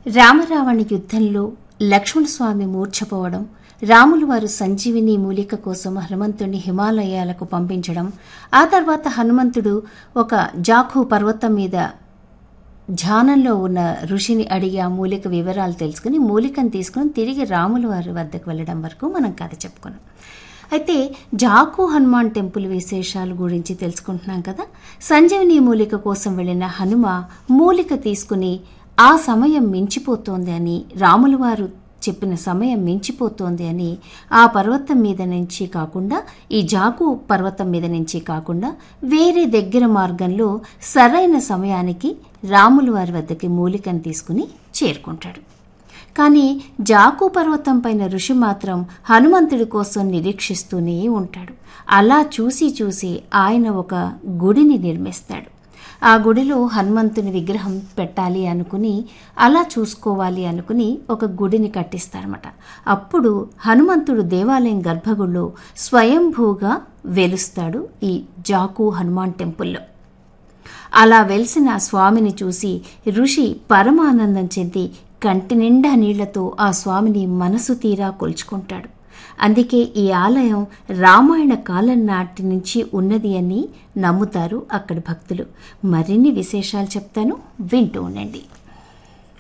రామరావణ యుద్ధంలో లక్ష్మణస్వామి మూర్ఛపోవడం రాములు వారు సంజీవిని మూలిక కోసం హనుమంతుడిని హిమాలయాలకు పంపించడం ఆ తర్వాత హనుమంతుడు ఒక జాఖు పర్వతం మీద ధ్యానంలో ఉన్న ఋషిని అడిగి ఆ మూలిక వివరాలు తెలుసుకుని మూలికను తీసుకుని తిరిగి రాముల వారి వద్దకు వెళ్ళడం వరకు మనం కథ చెప్పుకున్నాం అయితే జాకు హనుమాన్ టెంపుల్ విశేషాల గురించి తెలుసుకుంటున్నాం కదా సంజీవని మూలిక కోసం వెళ్ళిన హనుమ మూలిక తీసుకుని ఆ సమయం మించిపోతోంది అని రాముల వారు చెప్పిన సమయం మించిపోతోంది అని ఆ పర్వతం మీద నుంచి కాకుండా ఈ జాకు పర్వతం మీద నుంచి కాకుండా వేరే దగ్గర మార్గంలో సరైన సమయానికి రాముల వారి వద్దకి మూలికను తీసుకుని చేరుకుంటాడు కానీ జాకు పర్వతం పైన ఋషి మాత్రం హనుమంతుడి కోసం నిరీక్షిస్తూనే ఉంటాడు అలా చూసి చూసి ఆయన ఒక గుడిని నిర్మిస్తాడు ఆ గుడిలో హనుమంతుని విగ్రహం పెట్టాలి అనుకుని అలా చూసుకోవాలి అనుకుని ఒక గుడిని కట్టిస్తారన్నమాట అప్పుడు హనుమంతుడు దేవాలయం గర్భగుడిలో స్వయంభూగా వెలుస్తాడు ఈ జాకు హనుమాన్ టెంపుల్లో అలా వెలిసిన ఆ స్వామిని చూసి ఋషి పరమానందం చెంది కంటి నిండా నీళ్లతో ఆ స్వామిని మనసు తీరా కొల్చుకుంటాడు అందుకే ఈ ఆలయం రామాయణ కాలం నాటి నుంచి ఉన్నది అని నమ్ముతారు అక్కడి భక్తులు మరిన్ని విశేషాలు చెప్తాను వింటూ ఉండండి